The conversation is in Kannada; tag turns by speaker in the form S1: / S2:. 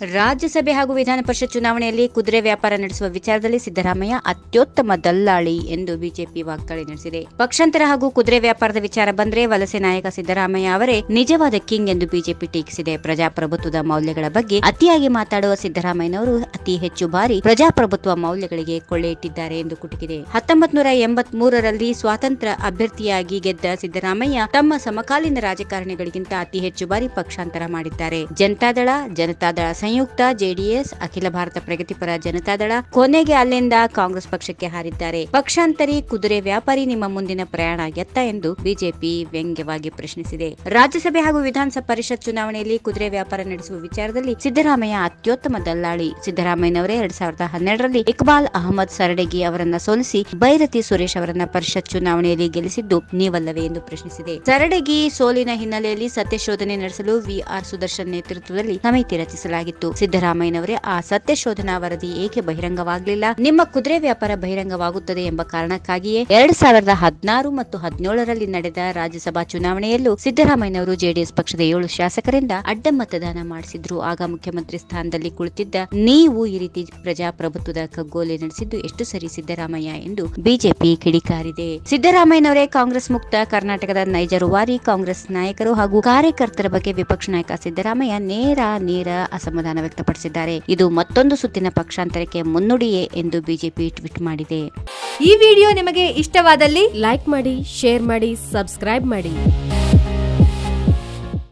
S1: ರಾಜ್ಯಸಭೆ ಹಾಗೂ ವಿಧಾನ ಪರಿಷತ್ ಚುನಾವಣೆಯಲ್ಲಿ ಕುದುರೆ ವ್ಯಾಪಾರ ನಡೆಸುವ ವಿಚಾರದಲ್ಲಿ ಸಿದ್ದರಾಮಯ್ಯ ಅತ್ಯುತ್ತಮ ದಲ್ಲಾಳಿ ಎಂದು ಬಿಜೆಪಿ ವಾಗ್ದಾಳಿ ನಡೆಸಿದೆ ಪಕ್ಷಾಂತರ ಹಾಗೂ ಕುದುರೆ ವ್ಯಾಪಾರದ ವಿಚಾರ ಬಂದ್ರೆ ವಲಸೆ ನಾಯಕ ಸಿದ್ದರಾಮಯ್ಯ ಅವರೇ ನಿಜವಾದ ಕಿಂಗ್ ಎಂದು ಬಿಜೆಪಿ ಟೀಕಿಸಿದೆ ಪ್ರಜಾಪ್ರಭುತ್ವದ ಮೌಲ್ಯಗಳ ಬಗ್ಗೆ ಅತಿಯಾಗಿ ಮಾತಾಡುವ ಸಿದ್ದರಾಮಯ್ಯನವರು ಅತಿ ಹೆಚ್ಚು ಬಾರಿ ಪ್ರಜಾಪ್ರಭುತ್ವ ಮೌಲ್ಯಗಳಿಗೆ ಕೊಳ್ಳೆ ಇಟ್ಟಿದ್ದಾರೆ ಎಂದು ಕುಟುಕಿದೆ ಹತ್ತೊಂಬತ್ ನೂರ ಎಂಬತ್ ಮೂರರಲ್ಲಿ ಸ್ವಾತಂತ್ರ್ಯ ಅಭ್ಯರ್ಥಿಯಾಗಿ ಗೆದ್ದ ಸಿದ್ದರಾಮಯ್ಯ ತಮ್ಮ ಸಮಕಾಲೀನ ರಾಜಕಾರಣಿಗಳಿಗಿಂತ ಅತಿ ಹೆಚ್ಚು ಬಾರಿ ಪಕ್ಷಾಂತರ ಮಾಡಿದ್ದಾರೆ ಜನತಾದಳ ಜನತಾದಳ ಸಂಯುಕ್ತ ಜೆಡಿಎಸ್ ಅಖಿಲ ಭಾರತ ಪ್ರಗತಿಪರ ಜನತಾದಳ ಕೊನೆಗೆ ಅಲ್ಲಿಂದ ಕಾಂಗ್ರೆಸ್ ಪಕ್ಷಕ್ಕೆ ಹಾರಿದ್ದಾರೆ ಪಕ್ಷಾಂತರಿ ಕುದುರೆ ವ್ಯಾಪಾರಿ ನಿಮ್ಮ ಮುಂದಿನ ಪ್ರಯಾಣ ಎತ್ತ ಎಂದು ಬಿಜೆಪಿ ವ್ಯಂಗ್ಯವಾಗಿ ಪ್ರಶ್ನಿಸಿದೆ ರಾಜ್ಯಸಭೆ ಹಾಗೂ ವಿಧಾನಸಭಾ ಪರಿಷತ್ ಚುನಾವಣೆಯಲ್ಲಿ ಕುದುರೆ ವ್ಯಾಪಾರ ನಡೆಸುವ ವಿಚಾರದಲ್ಲಿ ಸಿದ್ದರಾಮಯ್ಯ ಅತ್ಯುತ್ತಮ ದಲ್ಲಾಳಿ ಸಿದ್ದರಾಮಯ್ಯನವರೇ ಎರಡ್ ಸಾವಿರದ ಹನ್ನೆರಡರಲ್ಲಿ ಇಕ್ಬಾಲ್ ಅಹಮದ್ ಸರಡಗಿ ಅವರನ್ನ ಸೋಲಿಸಿ ಬೈರತಿ ಸುರೇಶ್ ಅವರನ್ನ ಪರಿಷತ್ ಚುನಾವಣೆಯಲ್ಲಿ ಗೆಲ್ಲಿಸಿದ್ದು ನೀವಲ್ಲವೇ ಎಂದು ಪ್ರಶ್ನಿಸಿದೆ ಸರಡಗಿ ಸೋಲಿನ ಹಿನ್ನೆಲೆಯಲ್ಲಿ ಸತ್ಯಶೋಧನೆ ನಡೆಸಲು ವಿಆರ್ ಸುದರ್ಶನ್ ನೇತೃತ್ವದಲ್ಲಿ ಸಮಿತಿ ರಚಿಸಲಾಗಿತ್ತು ಸಿದ್ದರಾಮಯ್ಯನವರೇ ಆ ಸತ್ಯಶೋಧನಾ ವರದಿ ಏಕೆ ಬಹಿರಂಗವಾಗಲಿಲ್ಲ ನಿಮ್ಮ ಕುದುರೆ ವ್ಯಾಪಾರ ಬಹಿರಂಗವಾಗುತ್ತದೆ ಎಂಬ ಕಾರಣಕ್ಕಾಗಿಯೇ ಎರಡ್ ಸಾವಿರದ ಹದಿನಾರು ಮತ್ತು ಹದಿನೇಳರಲ್ಲಿ ನಡೆದ ರಾಜ್ಯಸಭಾ ಚುನಾವಣೆಯಲ್ಲೂ ಸಿದ್ದರಾಮಯ್ಯನವರು ಜೆಡಿಎಸ್ ಪಕ್ಷದ ಏಳು ಶಾಸಕರಿಂದ ಅಡ್ಡ ಮತದಾನ ಮಾಡಿಸಿದ್ರು ಆಗ ಮುಖ್ಯಮಂತ್ರಿ ಸ್ಥಾನದಲ್ಲಿ ಕುಳಿತಿದ್ದ ನೀವು ಈ ರೀತಿ ಪ್ರಜಾಪ್ರಭುತ್ವದ ಕಗ್ಗೋಲೆ ನಡೆಸಿದ್ದು ಎಷ್ಟು ಸರಿ ಸಿದ್ದರಾಮಯ್ಯ ಎಂದು ಬಿಜೆಪಿ ಕಿಡಿಕಾರಿದೆ ಸಿದ್ದರಾಮಯ್ಯನವರೇ ಕಾಂಗ್ರೆಸ್ ಮುಕ್ತ ಕರ್ನಾಟಕದ ನೈಜ ರೂವಾರಿ ಕಾಂಗ್ರೆಸ್ ನಾಯಕರು ಹಾಗೂ ಕಾರ್ಯಕರ್ತರ ಬಗ್ಗೆ ವಿಪಕ್ಷ ನಾಯಕ ಸಿದ್ದರಾಮಯ್ಯ ನೇರ ನೇರ ಅಸಮಾಧಾನ ವ್ಯಕ್ತಪಡಿಸಿದ್ದಾರೆ ಇದು ಮತ್ತೊಂದು ಸುತ್ತಿನ ಪಕ್ಷಾಂತರಕ್ಕೆ ಮುನ್ನುಡಿಯೇ ಎಂದು ಬಿಜೆಪಿ ಟ್ವೀಟ್ ಮಾಡಿದೆ
S2: ಈ ವಿಡಿಯೋ ನಿಮಗೆ ಇಷ್ಟವಾದಲ್ಲಿ
S3: ಲೈಕ್ ಮಾಡಿ ಶೇರ್ ಮಾಡಿ ಸಬ್ಸ್ಕ್ರೈಬ್ ಮಾಡಿ